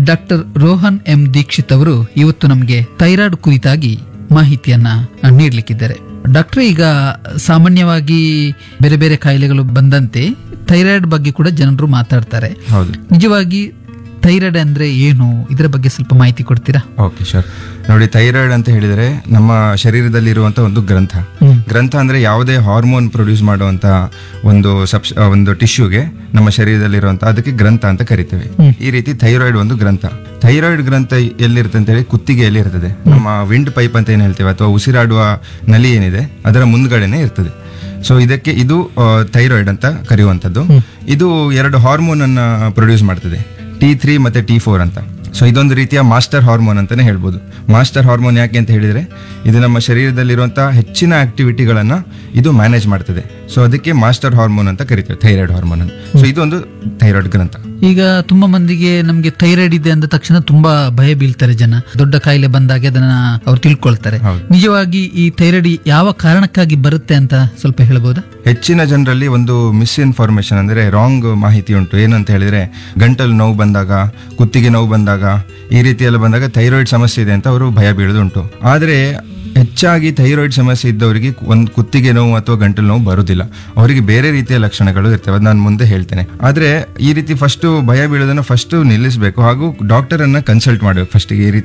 Doctor Rohan M Dixit ಅವರು ಇವತ್ತು ನಮಗೆ ಥೈರಾಯ್ಡ್ ಕುರಿತಾಗಿ ಮಾಹಿತಿಯನ್ನ ನೀಡಲಿಕ್ಕಿದ್ದಾರೆ ಡಾಕ್ಟರ್ ಈಗ ಸಾಮಾನ್ಯವಾಗಿ ಬೇರೆ ಬೇರೆ ಕಾಯಿಲೆಗಳು ಬಂದಂತೆ ಥೈರಾಯ್ಡ್ ಬಗ್ಗೆ ಕೂಡ ಜನರು ಮಾತಾಡ್ತಾರೆ ಹೌದು ನಿಜವಾಗಿ ಥೈರಾಯ್ಡ್ ಅಂದ್ರೆ ಏನು ಇದರ ಬಗ್ಗೆ ಸ್ವಲ್ಪ ಮಾಹಿತಿ ಕೊಡ್ತೀರಾ ಓಕೆ ಶೋರ್ ನೋಡಿ ಥೈರಾಯ್ಡ್ ಅಂತ ಹೇಳಿದರೆ ನಮ್ಮ ಶರೀರದಲ್ಲಿ ಇರುವಂತ ಒಂದು ಗ್ರಂಥ ಗ್ರಂಥ ಅಂದ್ರೆ ಯಾವುದೇ ಹಾರ್ಮೋನ್ ಪ್ರೊಡ್ಯೂಸ್ ಮಾಡುವಂತ ಒಂದು ಸಬ್ಸ್ ಒಂದು ಟಿಶ್ಯೂಗೆ ನಮ್ಮ ಶರೀರದಲ್ಲಿರುವಂತ ಅದಕ್ಕೆ ಗ್ರಂಥ ಅಂತ ಕರಿತೇವೆ ಈ ರೀತಿ ಥೈರಾಯ್ಡ್ ಒಂದು ಗ್ರಂಥ ಥೈರಾಯ್ಡ್ ಗ್ರಂಥ ಎಲ್ಲಿರುತ್ತೆ ಅಂತ ಹೇಳಿ ಕುತ್ತಿಗೆಯಲ್ಲಿ ಇರ್ತದೆ ನಮ್ಮ ವಿಂಡ್ ಪೈಪ್ ಅಂತ ಏನು ಹೇಳ್ತೇವೆ ಅಥವಾ ಉಸಿರಾಡುವ ನಲಿ ಏನಿದೆ ಅದರ ಮುಂದ್ಗಡೆನೆ ಇರ್ತದೆ ಸೊ ಇದಕ್ಕೆ ಇದು ಥೈರಾಯ್ಡ್ ಅಂತ ಕರೆಯುವಂಥದ್ದು ಇದು ಎರಡು ಹಾರ್ಮೋನ್ ಅನ್ನ ಪ್ರೊಡ್ಯೂಸ್ ಮಾಡ್ತದೆ ಟಿ ತ್ರೀ ಮತ್ತೆ ಟಿ ಫೋರ್ ಅಂತ ಸೊ ಇದೊಂದು ರೀತಿಯ ಮಾಸ್ಟರ್ ಹಾರ್ಮೋನ್ ಅಂತಾನೆ ಹೇಳ್ಬೋದು ಮಾಸ್ಟರ್ ಹಾರ್ಮೋನ್ ಯಾಕೆ ಅಂತ ಹೇಳಿದ್ರೆ ಇದು ನಮ್ಮ ಶರೀರದಲ್ಲಿರುವಂತಹ ಹೆಚ್ಚಿನ ಆಕ್ಟಿವಿಟಿಗಳನ್ನ ಇದು ಮ್ಯಾನೇಜ್ ಮಾಡ್ತದೆ ಸೊ ಅದಕ್ಕೆ ಮಾಸ್ಟರ್ ಹಾರ್ಮೋನ್ ಅಂತ ಕರಿತೇವೆ ಥೈರಾಯ್ಡ್ ಹಾರ್ಮೋನ್ ಅಂತ ಸೊ ಇದು ಒಂದು ಥೈರಾಯ್ಡ್ ಗ್ರಂಥ ಈಗ ತುಂಬಾ ಮಂದಿಗೆ ನಮ್ಗೆ ಥೈರಾಯ್ಡ್ ಇದೆ ಅಂದ ತಕ್ಷಣ ತುಂಬಾ ಭಯ ಬೀಳ್ತಾರೆ ಜನ ದೊಡ್ಡ ಕಾಯಿಲೆ ಬಂದಾಗ ಅದನ್ನ ಅವ್ರು ತಿಳ್ಕೊಳ್ತಾರೆ ಹೌದು. ನಿಜವಾಗಿ ಈ ಥೈರಾಯ್ಡ್ ಯಾವ ಕಾರಣಕ್ಕಾಗಿ ಬರುತ್ತೆ ಅಂತ ಸ್ವಲ್ಪ ಹೇಳ್ಬೋದಾ ಹೆಚ್ಚಿನ ಜನರಲ್ಲಿ ಒಂದು ಮಿಸ್ಇನ್ಫಾರ್ಮೇಶನ್ ಅಂದ್ರೆ ರಾಂಗ್ ಮಾಹಿತಿ ಉಂಟು ಏನಂತ ಹೇಳಿದ್ರೆ ಗಂಟಲು ನೋವು ಬಂದಾಗ ಕುತ್ತಿಗೆ ನೋವು ಬಂದಾಗ ಈ ರೀತಿ ಎಲ್ಲ ಬಂದಾಗ ಥೈರಾಯ್ಡ್ ಸಮಸ್ಯೆ ಇದೆ ಅಂತ ಅವರು ಭಯ ಬೀಳೋದುಂಟು ಆದರೆ ಹೆಚ್ಚಾಗಿ ಥೈರಾಯ್ಡ್ ಸಮಸ್ಯೆ ಇದ್ದವರಿಗೆ ಒಂದು ಕುತ್ತಿಗೆ ನೋವು ಅಥವಾ ಗಂಟಲು ನೋವು ಬರುವುದಿಲ್ಲ ಅವರಿಗೆ ಬೇರೆ ರೀತಿಯ ಲಕ್ಷಣಗಳು ಇರ್ತವೆ ಅದು ನಾನು ಮುಂದೆ ಹೇಳ್ತೇನೆ ಆದರೆ ಈ ರೀತಿ ಫಸ್ಟ್ ಭಯ ಬೀಳೋದನ್ನ ಫಸ್ಟ್ ನಿಲ್ಲಿಸಬೇಕು ಹಾಗೂ ಡಾಕ್ಟರ್ ಅನ್ನ ಕನ್ಸಲ್ಟ್ ಮಾಡಬೇಕು ಫಸ್ಟ್ ಈ ರೀತಿ